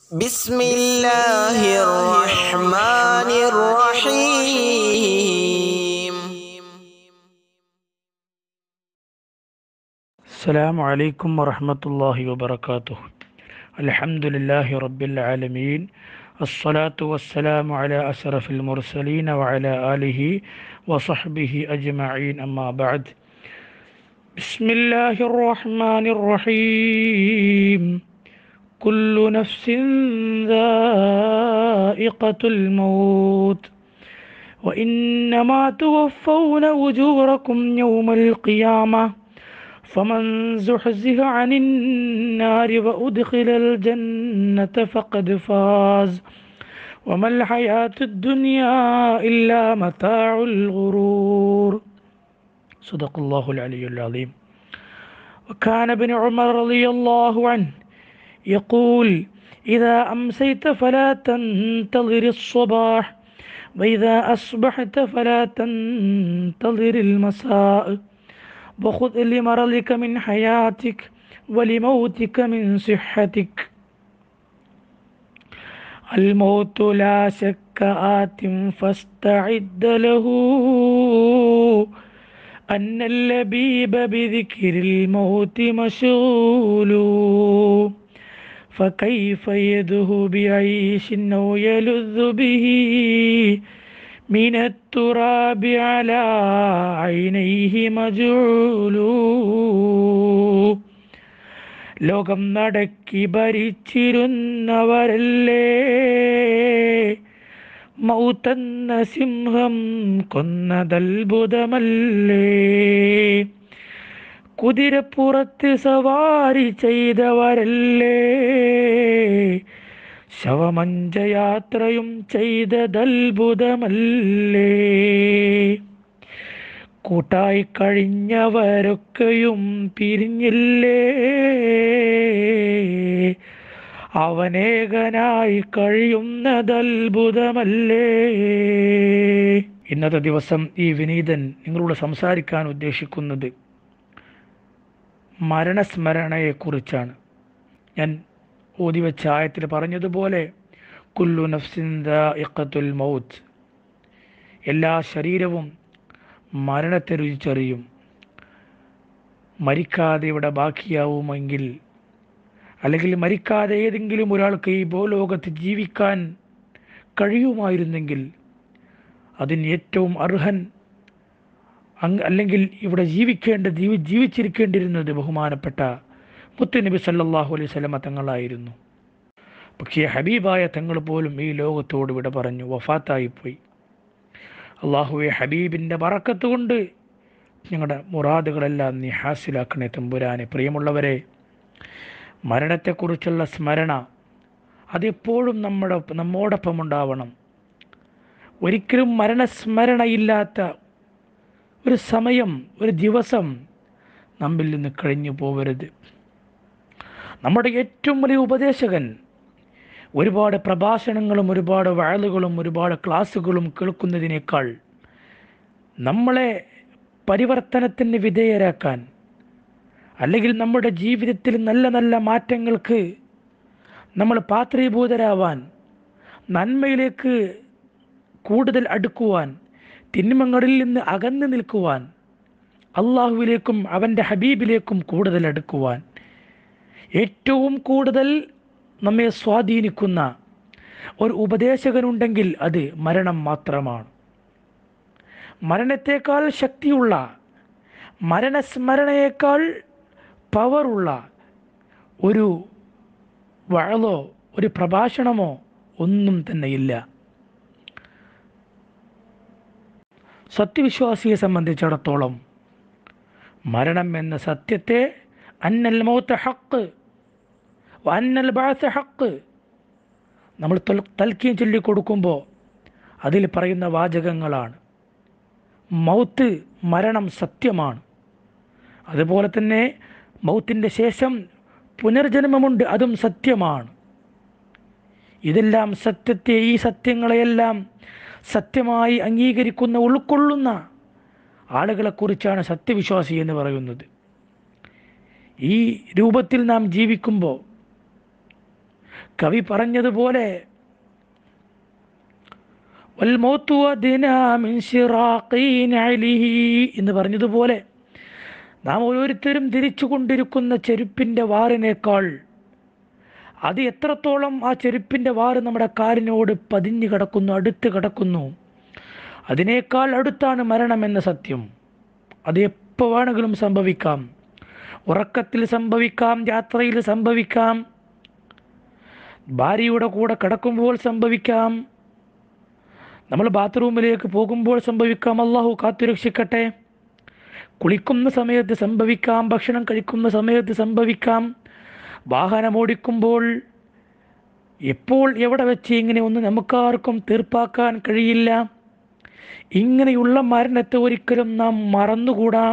بسم الله الرحمن الرحيم السلام عليكم ورحمة الله وبركاته الحمد لله رب العالمين الصلاة والسلام على أشرف المرسلين وعلى آله وصحبه أجمعين أما بعد بسم الله الرحمن الرحيم كل نفس ذائقة الموت وإنما توفون أجوركم يوم القيامة فمن زحزح عن النار وأدخل الجنة فقد فاز وما الحياة الدنيا إلا متاع الغرور صدق الله العلي العظيم وكان ابن عمر رضي الله عنه يقول إذا أمسيت فلا تنتظر الصباح وإذا أصبحت فلا تنتظر المساء وخذ لمرضك من حياتك ولموتك من صحتك الموت لا شك آت فاستعد له أن اللبيب بذكر الموت مشغول فكيف يده بعيش أو يلذ به من التراب على عينيه مجعول ലോകം നടക്കി ഭരിച്ചിരുന്നവരല്ലേ മൗത്തെന്ന സിംഹം കൊന്നതത്ഭുതമല്ലേ കുതിരപ്പുറത്ത് സവാരി ചെയ്തവരല്ലേ ശവമഞ്ചയാത്രയും ചെയ്തതത്ഭുതമല്ലേ കൂട്ടായി കഴിഞ്ഞവരൊക്കെയും പിരിഞ്ഞില്ലേ അവനേകനായി കഴിയുന്നതത്ഭുതമല്ലേ ഇന്നത്തെ ദിവസം ഈ വിനീതൻ നിങ്ങളോട് സംസാരിക്കാൻ ഉദ്ദേശിക്കുന്നത് മരണസ്മരണയെക്കുറിച്ചാണ് ഞാൻ ഓതി വെച്ച ആയത്തിൽ പറഞ്ഞതുപോലെ കുല്ലു നഫ്സിൻ ദാഇഖത്തുൽ മൗത്ത് എല്ലാ ശരീരവും മരണത്തെ രുചിച്ചറിയും മരിക്കാതെ ഇവിടെ ബാക്കിയാവുമെങ്കിൽ അല്ലെങ്കിൽ മരിക്കാതെ ഏതെങ്കിലും ഒരാൾക്ക് ഈ ഭൂലോകത്ത് ജീവിക്കാൻ കഴിയുമായിരുന്നെങ്കിൽ അതിന് ഏറ്റവും അർഹൻ അങ് അല്ലെങ്കിൽ ഇവിടെ ജീവിക്കേണ്ട ജീവി ജീവിച്ചിരിക്കേണ്ടിരുന്നത് ബഹുമാനപ്പെട്ട മുത്തുനബി സല്ലല്ലാഹു അലൈഹി സ്വലമ തങ്ങളായിരുന്നു പക്ഷേ ഹബീബായ തങ്ങൾ പോലും ഈ ലോകത്തോട് വിട പറഞ്ഞു വഫാത്തായിപ്പോയി അള്ളാഹുവെ ഹബീബിൻ്റെ പറക്കത്ത് കൊണ്ട് ഞങ്ങളുടെ മുറാദുകളെല്ലാം നീ ഹാസിലാക്കണേ തമ്പുരാനെ പ്രിയമുള്ളവരെ മരണത്തെക്കുറിച്ചുള്ള സ്മരണ അതെപ്പോഴും നമ്മുടെ നമ്മോടൊപ്പം ഉണ്ടാവണം ഒരിക്കലും മരണസ്മരണയില്ലാത്ത ഒരു സമയം ഒരു ദിവസം നമ്മിൽ നിന്ന് കഴിഞ്ഞു പോവരുത് നമ്മുടെ ഏറ്റവും വലിയ ഉപദേശകൻ ഒരുപാട് പ്രഭാഷണങ്ങളും ഒരുപാട് വയലുകളും ഒരുപാട് ക്ലാസ്സുകളും കേൾക്കുന്നതിനേക്കാൾ നമ്മളെ പരിവർത്തനത്തിന് വിധേയരാക്കാൻ അല്ലെങ്കിൽ നമ്മുടെ ജീവിതത്തിൽ നല്ല നല്ല മാറ്റങ്ങൾക്ക് നമ്മൾ പാത്രീഭൂതരാവാൻ നന്മയിലേക്ക് കൂടുതൽ അടുക്കുവാൻ തിന്മങ്ങളിൽ നിന്ന് അകന്നു നിൽക്കുവാൻ അള്ളാഹുവിലേക്കും അവൻ്റെ ഹബീബിലേക്കും കൂടുതൽ അടുക്കുവാൻ ഏറ്റവും കൂടുതൽ നമ്മെ സ്വാധീനിക്കുന്ന ഒരു ഉപദേശകനുണ്ടെങ്കിൽ അത് മരണം മാത്രമാണ് മരണത്തേക്കാൾ ശക്തിയുള്ള മരണസ്മരണയേക്കാൾ പവറുള്ള ഒരു വഴലോ ഒരു പ്രഭാഷണമോ ഒന്നും തന്നെയില്ല സത്യവിശ്വാസിയെ സംബന്ധിച്ചിടത്തോളം മരണം എന്ന സത്യത്തെ അന്നൽ മൗത്ത് ഹക്ക് അന്നൽ ബാസ് ഹക്ക് നമ്മൾ തൽക്കീം ചൊല്ലി കൊടുക്കുമ്പോൾ അതിൽ പറയുന്ന വാചകങ്ങളാണ് മൗത്ത് മരണം സത്യമാണ് അതുപോലെ തന്നെ മൗത്തിൻ്റെ ശേഷം പുനർജന്മമുണ്ട് അതും സത്യമാണ് ഇതെല്ലാം സത്യത്തെ ഈ സത്യങ്ങളെയെല്ലാം സത്യമായി അംഗീകരിക്കുന്ന ഉൾക്കൊള്ളുന്ന ആളുകളെക്കുറിച്ചാണ് സത്യവിശ്വാസി എന്ന് പറയുന്നത് ഈ രൂപത്തിൽ നാം ജീവിക്കുമ്പോൾ കവി പറഞ്ഞതുപോലെ വൽമൗത്തു അദ്നാ മിൻ ശിറാഖി നഅലിഹി എന്ന് പറഞ്ഞതുപോലെ നാം ഓരോരുത്തരും ധരിച്ചു കൊണ്ടിരിക്കുന്ന ചെരുപ്പിൻ്റെ വാറിനേക്കാൾ അത് എത്രത്തോളം ആ ചെരുപ്പിൻ്റെ വാറ് നമ്മുടെ കാലിനോട് പതിഞ്ഞു കിടക്കുന്നു അടുത്ത് കിടക്കുന്നു അതിനേക്കാൾ അടുത്താണ് മരണമെന്ന സത്യം അത് എപ്പോൾ വേണമെങ്കിലും സംഭവിക്കാം ഉറക്കത്തിൽ സംഭവിക്കാം യാത്രയിൽ സംഭവിക്കാം ഭാര്യയുടെ കൂടെ കിടക്കുമ്പോൾ സംഭവിക്കാം നമ്മൾ ബാത്റൂമിലേക്ക് പോകുമ്പോൾ സംഭവിക്കാം അള്ളാഹു കാത്തുരക്ഷിക്കട്ടെ കുളിക്കുന്ന സമയത്ത് സംഭവിക്കാം ഭക്ഷണം കഴിക്കുന്ന സമയത്ത് സംഭവിക്കാം വാഹനം ഓടിക്കുമ്പോൾ എപ്പോൾ എവിടെ വെച്ച് ഇങ്ങനെ ഒന്നും നമുക്കാർക്കും തീർപ്പാക്കാൻ കഴിയില്ല ഇങ്ങനെയുള്ള മരണത്തെ ഒരിക്കലും നാം മറന്നുകൂടാ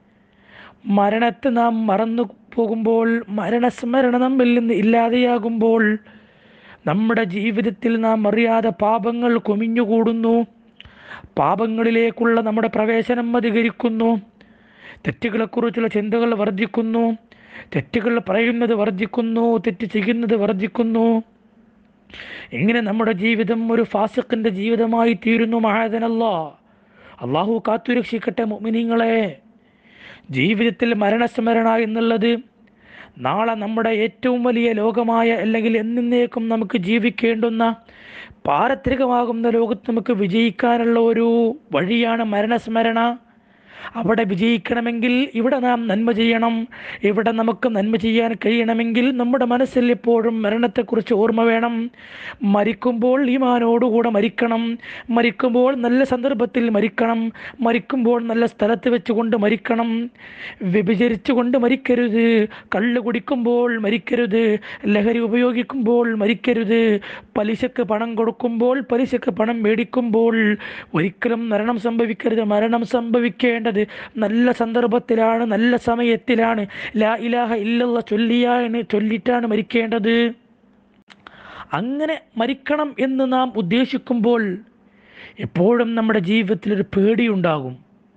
മരണത്തെ നാം മറന്നു പോകുമ്പോൾ മരണസ്മരണ നമ്മിൽ നിന്ന് ഇല്ലാതെയാകുമ്പോൾ നമ്മുടെ ജീവിതത്തിൽ നാം അറിയാതെ പാപങ്ങൾ കുമിഞ്ഞുകൂടുന്നു പാപങ്ങളിലേക്കുള്ള നമ്മുടെ പ്രവേശനം അധികരിക്കുന്നു തെറ്റുകളെക്കുറിച്ചുള്ള ചിന്തകൾ വർദ്ധിക്കുന്നു തെറ്റുകൾ പറയുന്നത് വർദ്ധിക്കുന്നു തെറ്റ് ചെയ്യുന്നത് വർദ്ധിക്കുന്നു ഇങ്ങനെ നമ്മുടെ ജീവിതം ഒരു ഫാസിഖിൻ്റെ ജീവിതമായി തീരുന്നു മഹാദനല്ല അള്ളാഹു കാത്തുരക്ഷിക്കട്ടെ മുമിനിങ്ങളെ ജീവിതത്തിൽ മരണസ്മരണ എന്നുള്ളത് നാളെ നമ്മുടെ ഏറ്റവും വലിയ ലോകമായ അല്ലെങ്കിൽ എന്നേക്കും നമുക്ക് ജീവിക്കേണ്ടുന്ന പാരത്രികമാകുന്ന ലോകത്ത് നമുക്ക് വിജയിക്കാനുള്ള ഒരു വഴിയാണ് മരണസ്മരണ അവിടെ വിജയിക്കണമെങ്കിൽ ഇവിടെ നാം നന്മ ചെയ്യണം ഇവിടെ നമുക്ക് നന്മ ചെയ്യാൻ കഴിയണമെങ്കിൽ നമ്മുടെ മനസ്സിൽ എപ്പോഴും മരണത്തെക്കുറിച്ച് ഓർമ്മ വേണം മരിക്കുമ്പോൾ ഈമാനോടുകൂടെ മരിക്കണം മരിക്കുമ്പോൾ നല്ല സന്ദർഭത്തിൽ മരിക്കണം മരിക്കുമ്പോൾ നല്ല സ്ഥലത്ത് വെച്ചുകൊണ്ട് മരിക്കണം വ്യഭിചരിച്ചുകൊണ്ട് മരിക്കരുത് കള്ള് കുടിക്കുമ്പോൾ മരിക്കരുത് ലഹരി ഉപയോഗിക്കുമ്പോൾ മരിക്കരുത് പലിശക്ക് പണം കൊടുക്കുമ്പോൾ പലിശക്ക് പണം മേടിക്കുമ്പോൾ ഒരിക്കലും മരണം സംഭവിക്കരുത് മരണം സംഭവിക്കേണ്ടത് നല്ല സന്ദർഭത്തിലാണ് നല്ല സമയത്തിലാണ് ലാ ഇലാഹ ഇല്ലല്ല ചൊല്ലിയാണ് ചൊല്ലിട്ടാണ് മരിക്കേണ്ടത് അങ്ങനെ മരിക്കണം എന്ന് നാം ഉദ്ദേശിക്കുമ്പോൾ എപ്പോഴും നമ്മുടെ ജീവിതത്തിൽ ഒരു പേടിയുണ്ടാകും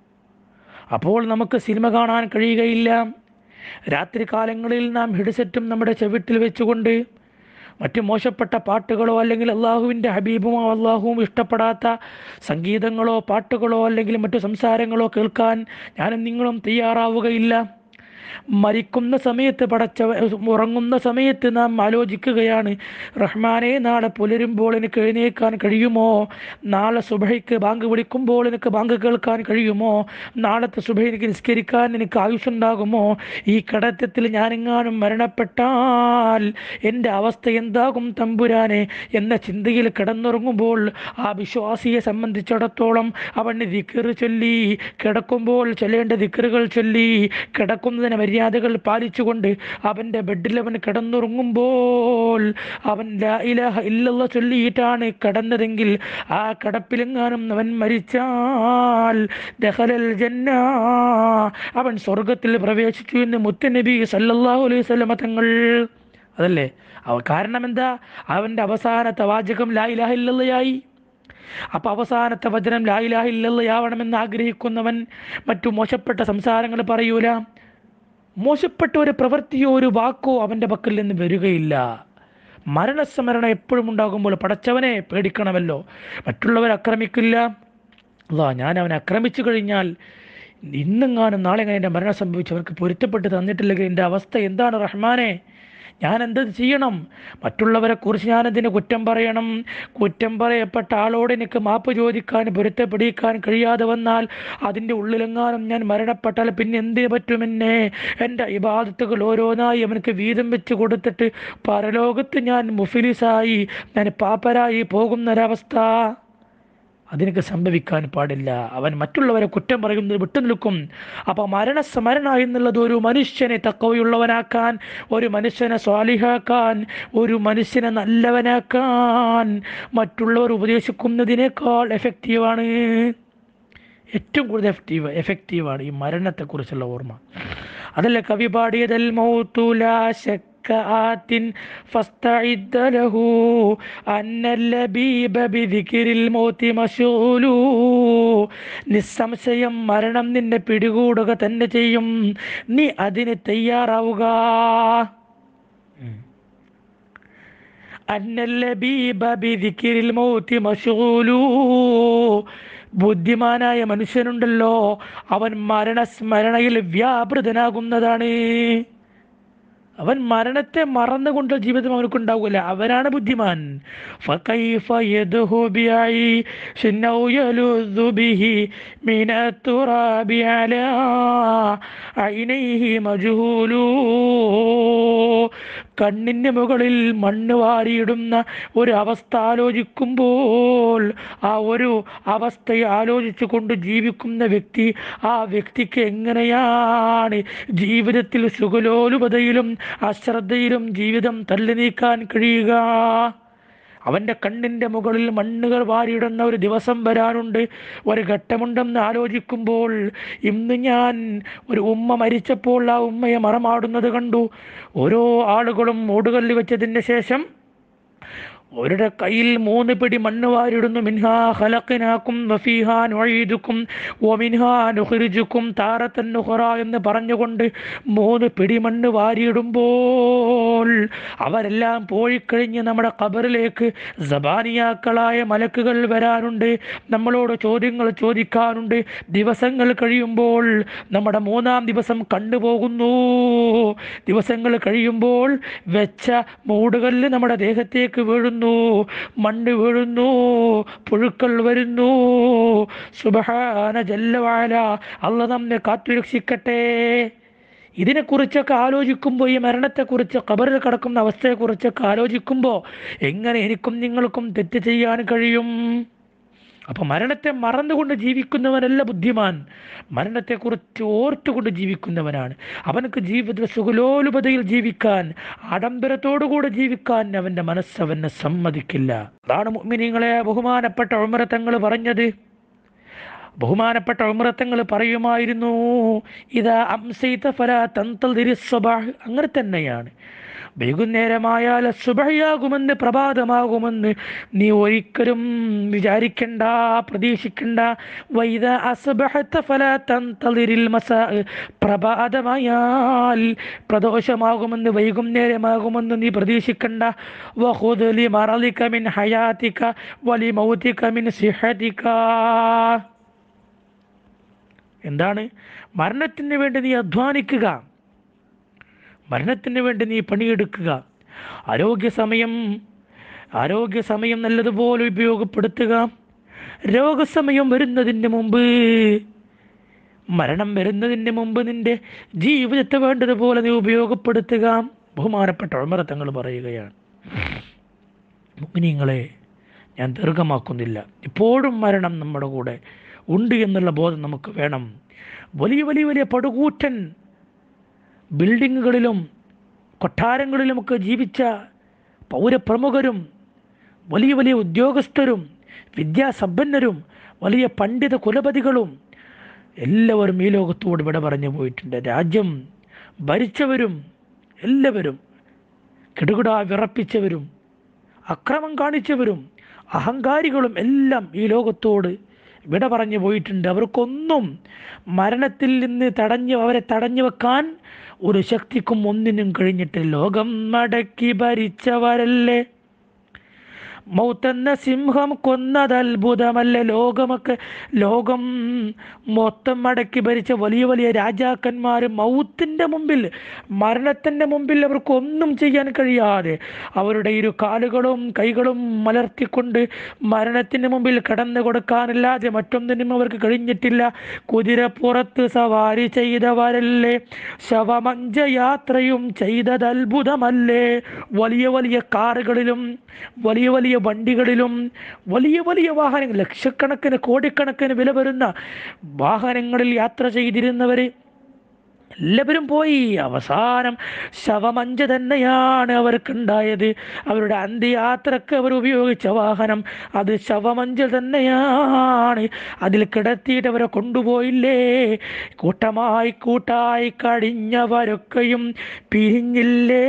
അപ്പോൾ നമുക്ക് സിനിമ കാണാൻ കഴിയുകയില്ല രാത്രി കാലങ്ങളിൽ നാം ഹെഡ്സെറ്റും നമ്മുടെ ചെവിട്ടിൽ വെച്ചുകൊണ്ട് മറ്റു മോശപ്പെട്ട പാട്ടുകളോ അല്ലെങ്കിൽ അള്ളാഹുവിൻ്റെ ഹബീബുമോ അള്ളാഹുവും ഇഷ്ടപ്പെടാത്ത സംഗീതങ്ങളോ പാട്ടുകളോ അല്ലെങ്കിൽ മറ്റു സംസാരങ്ങളോ കേൾക്കാൻ ഞാനും നിങ്ങളും തയ്യാറാവുകയില്ല മരിക്കുന്ന സമയത്ത് പടച്ച ഉറങ്ങുന്ന സമയത്ത് നാം ആലോചിക്കുകയാണ് റഹ്മാനെ നാളെ പുലരുമ്പോൾ എനിക്ക് എഴുന്നേക്കാൻ കഴിയുമോ നാളെ സുബഹയ്ക്ക് ബാങ്ക് വിളിക്കുമ്പോൾ എനിക്ക് ബാങ്ക് കേൾക്കാൻ കഴിയുമോ നാളത്തെ സുബഹ എനിക്ക് നിസ്കരിക്കാൻ എനിക്ക് ആയുസ്സുണ്ടാകുമോ ഈ കടത്തത്തിൽ ഞാനെങ്ങാനും മരണപ്പെട്ടാൽ എൻ്റെ അവസ്ഥ എന്താകും തമ്പുരാനെ എന്ന ചിന്തയിൽ കിടന്നുറങ്ങുമ്പോൾ ആ വിശ്വാസിയെ സംബന്ധിച്ചിടത്തോളം അവന് ദിക്കറ് ചൊല്ലി കിടക്കുമ്പോൾ ചൊല്ലേണ്ട ദിക്കറുകൾ ചൊല്ലി കിടക്കുന്നതിന് മര്യാദകൾ പാലിച്ചുകൊണ്ട് അവൻ്റെ ബെഡിൽ അവൻ കിടന്നുറങ്ങുമ്പോൾ അവൻ ലാ ഇലാഹ ഇല്ലല്ല ചൊല്ലിയിട്ടാണ് കിടന്നതെങ്കിൽ ആ കിടപ്പിലെങ്ങാനും അവൻ മരിച്ചാൽ ദഹലൽ ജന്ന അവൻ സ്വർഗത്തിൽ പ്രവേശിച്ചു എന്ന് മുത്തനബി സല്ലല്ലാഹു അലൈഹി വസല്ലമ തങ്ങൾ അതല്ലേ അവ കാരണം എന്താ അവൻ്റെ അവസാനത്തെ വാചകം ലാ ഇലാഹ ഇല്ലല്ലയായി അപ്പൊ അവസാനത്തെ വചനം ലാ ഇലാഹ ഇല്ലല്ലയാവണമെന്ന് ആഗ്രഹിക്കുന്നവൻ മറ്റു മോശപ്പെട്ട സംസാരങ്ങൾ പറയൂല മോശപ്പെട്ട ഒരു പ്രവൃത്തിയോ ഒരു വാക്കോ അവൻ്റെ പക്കൽ നിന്ന് വരികയില്ല മരണസ്മരണ എപ്പോഴും ഉണ്ടാകുമ്പോൾ പടച്ചവനെ പേടിക്കണമല്ലോ മറ്റുള്ളവരെ ആക്രമിക്കില്ല അതാ ഞാൻ അവനെ ആക്രമിച്ചു കഴിഞ്ഞാൽ ഇന്നെങ്ങാനും നാളെ എങ്ങനെ എൻ്റെ മരണം സംഭവിച്ചു അവർക്ക് പൊരുത്തപ്പെട്ട് തന്നിട്ടില്ലെങ്കിൽ എൻ്റെ അവസ്ഥ എന്താണ് റഹ്മാനെ ഞാൻ എന്ത് ചെയ്യണം മറ്റുള്ളവരെ കുറിച്ച് ഞാനെന്തിന് കുറ്റം പറയണം കുറ്റം പറയപ്പെട്ട ആളോട് എനിക്ക് മാപ്പ് ചോദിക്കാൻ പൊരുത്തപ്പെടിക്കാൻ കഴിയാതെ വന്നാൽ അതിൻ്റെ ഉള്ളിലെങ്ങാനും ഞാൻ മരണപ്പെട്ടാൽ പിന്നെ എന്തേ പറ്റുമെന്നെ എൻ്റെ ഇബാദത്തുകൾ ഓരോന്നായി അവനക്ക് വീതം വെച്ച് കൊടുത്തിട്ട് പരലോകത്ത് ഞാൻ മുഫിലിസായി ഞാൻ പാപ്പരായി പോകുന്നൊരവസ്ഥ അതിനൊക്കെ സംഭവിക്കാൻ പാടില്ല അവൻ മറ്റുള്ളവരെ കുറ്റം പറയുന്നത് വിട്ടുനിൽക്കും അപ്പോൾ മരണസ്മരണ എന്നുള്ളത് ഒരു മനുഷ്യനെ തക്കവയുള്ളവനാക്കാൻ ഒരു മനുഷ്യനെ സ്വാലിഹാക്കാൻ ഒരു മനുഷ്യനെ നല്ലവനാക്കാൻ മറ്റുള്ളവർ ഉപദേശിക്കുന്നതിനേക്കാൾ എഫക്റ്റീവാണ് ഏറ്റവും കൂടുതൽ എഫക്റ്റീവ് എഫക്റ്റീവാണ് ഈ മരണത്തെക്കുറിച്ചുള്ള ഓർമ്മ അതല്ല കവി പാടിയതൽ മൗത്തുലാ ശക്ക آت فاستعد له أن اللبيب بذكر الموت مشغول നിസ്സംശയം മരണം നിന്നെ പിടികൂടുക തന്നെ ചെയ്യും നീ അതിന് തയ്യാറാവുക അന്നല്ലബീബ ബിദിക്രിൽ മൗതി മശ്ഗൂലൂ ബുദ്ധിമാനായ മനുഷ്യനുണ്ടല്ലോ അവൻ മരണസ്മരണയിൽ വ്യാപൃതനാകുന്നതാണ് അവൻ മരണത്തെ മറന്നുകൊണ്ട് ജീവിതം അവനക്കുണ്ടാവില്ല അവനാണ് ബുദ്ധിമാൻ فكيف يده بعيش أو يلذ به من التراب على عينيه مجهول കണ്ണിന് മുകളിൽ മണ്ണ് വാരിയിടുന്ന ഒരു അവസ്ഥ ആലോചിക്കുമ്പോൾ ആ ഒരു അവസ്ഥയെ ആലോചിച്ചു കൊണ്ട് ജീവിക്കുന്ന വ്യക്തി ആ വ്യക്തിക്ക് എങ്ങനെയാണ് ജീവിതത്തിൽ സുഖലോലുപതയിലും അശ്രദ്ധയിലും ജീവിതം തള്ളി നീക്കാൻ കഴിയുക അവൻ്റെ കണ്ണിൻ്റെ മുകളിൽ മണ്ണുകൾ വാരിയിടുന്ന ഒരു ദിവസം വരാനുണ്ട് ഒരു ഘട്ടമുണ്ടെന്ന് ആലോചിക്കുമ്പോൾ ഇന്ന് ഞാൻ ഒരു ഉമ്മ മരിച്ചപ്പോൾ ആ ഉമ്മയെ മറമാടുന്നത് കണ്ടു ഓരോ ആളുകളും ഓടുകല്ല് വെച്ചതിന് ശേഷം അവരുടെ കയ്യിൽ മൂന്ന് പിടി മണ്ണ് വാരിടുന്നു മിൻഹാ ഖലഖനാക്കും വഫീഹാ നുഈദുക്കും വമിൻഹാ നുഖ്രിജുക്കും താറത്തൻ നുഖറ എന്ന് പറഞ്ഞുകൊണ്ട് മൂന്ന് പിടി മണ്ണ് വാരിയിടുമ്പോൾ അവരെല്ലാം പോയിക്കഴിഞ്ഞ് നമ്മുടെ ഖബറിലേക്ക് സബാനിയാക്കളായ മലക്കുകൾ വരാനുണ്ട് നമ്മളോട് ചോദ്യങ്ങൾ ചോദിക്കാനുണ്ട് ദിവസങ്ങൾ കഴിയുമ്പോൾ നമ്മുടെ മൂന്നാം ദിവസം കണ്ടുപോകുന്നു ദിവസങ്ങൾ കഴിയുമ്പോൾ വെച്ച മൂടുകല്ല് നമ്മുടെ ദേഹത്തേക്ക് വീഴുന്നു മണ്ണ് വീഴുന്നു പുഴുക്കൾ വരുന്നു സുബഹാന ജല്ലവാല അല്ല നമ്മെ കാത്തുരക്ഷിക്കട്ടെ ഇതിനെക്കുറിച്ചൊക്കെ ആലോചിക്കുമ്പോൾ ഈ മരണത്തെക്കുറിച്ച് ഖബറിൽ കിടക്കുന്ന അവസ്ഥയെക്കുറിച്ചൊക്കെ ആലോചിക്കുമ്പോൾ എങ്ങനെ എനിക്കും നിങ്ങൾക്കും തെറ്റ് ചെയ്യാൻ കഴിയും അപ്പോൾ മരണത്തെ മറന്നുകൊണ്ട് ജീവിക്കുന്നവനല്ല ബുദ്ധിമാൻ മരണത്തെക്കുറിച്ച് ഓർത്തുകൊണ്ട് ജീവിക്കുന്നവനാണ് അവനക്ക് ജീവിതത്തിൽ സുഖലോലുപതയിൽ ജീവിക്കാൻ ആഡംബരത്തോടുകൂടെ ജീവിക്കാൻ അവൻ്റെ മനസ്സ് അവനെ സമ്മതിക്കില്ല അതാണ് മുഅ്മിനീങ്ങളെ ബഹുമാനപ്പെട്ട ഉമറത്തങ്ങൾ പറഞ്ഞത് ബഹുമാനപ്പെട്ട ഉമ്രത്തങ്ങൾ പറയുമായിരുന്നു ഇതാ അംസൈത ഫല തന്തൽ സ്വബാഹ് അങ്ങനെ തന്നെയാണ് വൈകുന്നേരമായാൽ സുബഹയാകുമെന്ന് പ്രഭാതമാകുമെന്ന് നീ ഒരിക്കലും വിചാരിക്കണ്ട പ്രതീക്ഷിക്കണ്ട വൈദ അസുബഹത്ത ഫല തന്തളിരിൽ മസ പ്രഭാതമായാൽ പ്രദോഷമാകുമെന്ന് വൈകുന്നേരമാകുമെന്ന് നീ പ്രതീക്ഷിക്കണ്ട വഹുദലി മറലിക മിൻ ഹയാത്തിക വലി മൗതിക മിൻ സിഹതിക എന്താണ് മരണത്തിന് വേണ്ടി നീ അധ്വാനിക്കുക മരണത്തിന് വേണ്ടി നീ പണിയെടുക്കുക ആരോഗ്യ സമയം ആരോഗ്യ സമയം നല്ലതുപോലെ ഉപയോഗപ്പെടുത്തുക രോഗസമയം വരുന്നതിന് മുമ്പ് മരണം വരുന്നതിന് മുമ്പ് നിന്റെ ജീവിതത്തെ വേണ്ടതുപോലെ നീ ഉപയോഗപ്പെടുത്തുക ബഹുമാനപ്പെട്ട ഉമറത്തങ്ങൾ പറയുകയാണ് മുഗ്നിങ്ങളെ ഞാൻ ദീർഘമാക്കുന്നില്ല ഇപ്പോഴും മരണം നമ്മുടെ കൂടെ ഉണ്ട് എന്നുള്ള ബോധം നമുക്ക് വേണം വലിയ വലിയ വലിയ പടുകൂറ്റൻ ബിൽഡിങ്ങുകളിലും കൊട്ടാരങ്ങളിലുമൊക്കെ ജീവിച്ച പൗരപ്രമുഖരും വലിയ വലിയ ഉദ്യോഗസ്ഥരും വിദ്യാസമ്പന്നരും വലിയ പണ്ഡിത കുലപതികളും എല്ലാവരും ഈ ലോകത്തോട് വിട പറഞ്ഞു പോയിട്ടുണ്ട് രാജ്യം ഭരിച്ചവരും എല്ലാവരും കിടുകിടാ വിറപ്പിച്ചവരും അക്രമം കാണിച്ചവരും അഹങ്കാരികളും എല്ലാം ഈ ലോകത്തോട് വിട പറഞ്ഞു പോയിട്ടുണ്ട് അവർക്കൊന്നും മരണത്തിൽ നിന്ന് തടഞ്ഞു അവരെ തടഞ്ഞു വെക്കാൻ ഒരു ശക്തിക്കും ഒന്നിനും കഴിഞ്ഞിട്ട് ലോകം മടക്കി ഭരിച്ചവരല്ലേ മൗത്തെന്ന സിംഹം കൊന്നത് അത്ഭുതമല്ല ലോകമൊക്കെ ലോകം മൊത്തം മടക്കി ഭരിച്ച വലിയ വലിയ രാജാക്കന്മാർ മൗത്തിൻ്റെ മുമ്പിൽ മരണത്തിൻ്റെ മുമ്പിൽ അവർക്ക് ഒന്നും ചെയ്യാൻ കഴിയാതെ അവരുടെ ഇരു കാലുകളും കൈകളും മലർത്തിക്കൊണ്ട് മരണത്തിന് മുമ്പിൽ കടന്നു കൊടുക്കാനില്ലാതെ മറ്റൊന്നിനും അവർക്ക് കഴിഞ്ഞിട്ടില്ല കുതിരപ്പുറത്ത് സവാരി ചെയ്തവരല്ലേ ശവമഞ്ച യാത്രയും ചെയ്തത് അത്ഭുതമല്ലേ വലിയ വലിയ കാറുകളിലും വലിയ വലിയ വണ്ടികളിലും വലിയ വലിയ വാഹനങ്ങൾ ലക്ഷക്കണക്കിന് കോടിക്കണക്കിന് വില വരുന്ന വാഹനങ്ങളിൽ യാത്ര ചെയ്തിരുന്നവർ എല്ലാവരും പോയി അവസാനം ശവമഞ്ച തന്നെയാണ് അവർക്കുണ്ടായത് അവരുടെ അന്ത്യയാത്രക്ക് അവർ ഉപയോഗിച്ച വാഹനം അത് ശവമഞ്ച തന്നെയാണ് അതിൽ കിടത്തിയിട്ട് അവരെ കൊണ്ടുപോയില്ലേ കൂട്ടമായി കൂട്ടായി കടിഞ്ഞവരൊക്കെയും പിരിഞ്ഞില്ലേ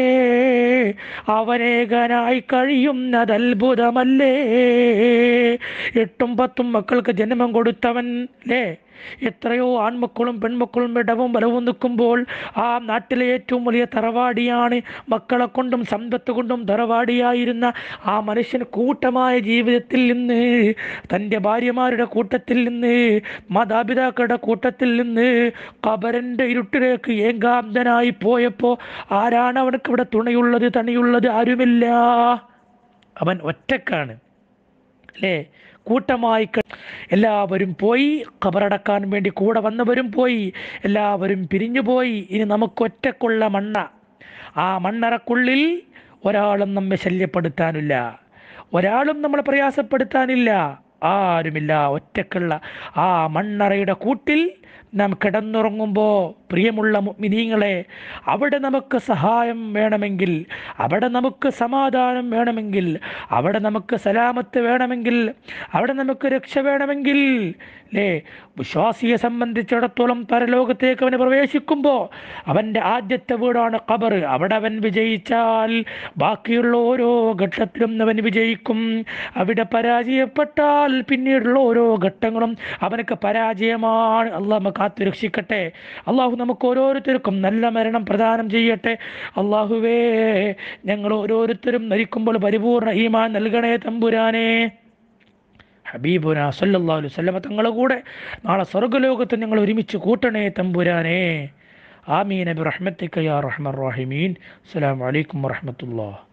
അവനേകനായി കഴിയുന്നത് അത്ഭുതമല്ലേ എട്ടും പത്തും മക്കൾക്ക് ജന്മം കൊടുത്തവൻ അല്ലേ എത്രയോ ആൺമക്കളും പെൺമക്കളും ഇടവും ബലവും നിൽക്കുമ്പോൾ ആ നാട്ടിലെ ഏറ്റവും വലിയ തറവാടിയാണ് മക്കളെ കൊണ്ടും സമ്പത്ത് കൊണ്ടും തറവാടിയായിരുന്ന ആ മനുഷ്യൻ കൂട്ടമായ ജീവിതത്തിൽ നിന്ന് തൻ്റെ ഭാര്യമാരുടെ കൂട്ടത്തിൽ നിന്ന് മാതാപിതാക്കളുടെ കൂട്ടത്തിൽ നിന്ന് കബരൻ്റെ ഇരുട്ടിലേക്ക് ഏകാന്തനായി പോയപ്പോൾ ആരാണ് അവനക്ക് ഇവിടെ തുണയുള്ളത് തണിയുള്ളത് ആരുമില്ല അവൻ ഒറ്റക്കാണ് അല്ലേ കൂട്ടമായി ക- എല്ലാവരും പോയി ഖബറടക്കാൻ വേണ്ടി കൂടെ വന്നവരും പോയി എല്ലാവരും പിരിഞ്ഞു പോയി ഇനി നമുക്ക് ഒറ്റക്കുള്ള മണ്ണ ആ മണ്ണറക്കുള്ളിൽ ഒരാളും നമ്മെ ശല്യപ്പെടുത്താനില്ല ഒരാളും നമ്മളെ പ്രയാസപ്പെടുത്താനില്ല ആരുമില്ല ഒറ്റക്കുള്ള ആ മണ്ണറയുടെ കൂട്ടിൽ നാം കിടന്നുറങ്ങുമ്പോൾ പ്രിയമുള്ള മിനിങ്ങളെ അവിടെ നമുക്ക് സഹായം വേണമെങ്കിൽ അവിടെ നമുക്ക് സമാധാനം വേണമെങ്കിൽ അവിടെ നമുക്ക് സലാമത്ത് വേണമെങ്കിൽ അവിടെ നമുക്ക് രക്ഷ വേണമെങ്കിൽ അല്ലേ വിശ്വാസിയെ സംബന്ധിച്ചിടത്തോളം പരലോകത്തേക്ക് അവന് പ്രവേശിക്കുമ്പോൾ അവൻ്റെ ആദ്യത്തെ വീടാണ് ഖബർ അവിടെ അവൻ വിജയിച്ചാൽ ബാക്കിയുള്ള ഓരോ ഘട്ടത്തിലും അവൻ വിജയിക്കും അവിടെ പരാജയപ്പെട്ടാൽ പിന്നീടുള്ള ഓരോ ഘട്ടങ്ങളും അവനക്ക് പരാജയമാണ് അള്ളാഹ് കാത്തു രക്ഷിക്കട്ടെ അള്ളാഹു നമുക്ക് ഓരോരുത്തർക്കും നല്ല മരണം പ്രദാനം ചെയ്യട്ടെ അള്ളാഹുവേ ഞങ്ങൾ ഓരോരുത്തരും മരിക്കുമ്പോൾ പരിപൂർണ ഈമാൻ നൽകണേ തമ്പുരാനേ ഹബീബുന സല്ലല്ലാഹു അലൈഹി വസല്ലമ തങ്ങളെ കൂടെ നാളെ സ്വർഗ്ഗലോകത്ത് ഞങ്ങൾ ഒരുമിച്ച് കൂട്ടണേ തമ്പുരാനേ ആമീൻ ബി റഹ്മത്തിക യാ റഹ്മർ റഹീമീൻ അസ്സലാമു അലൈക്കും വറഹ്മത്തുള്ളാഹി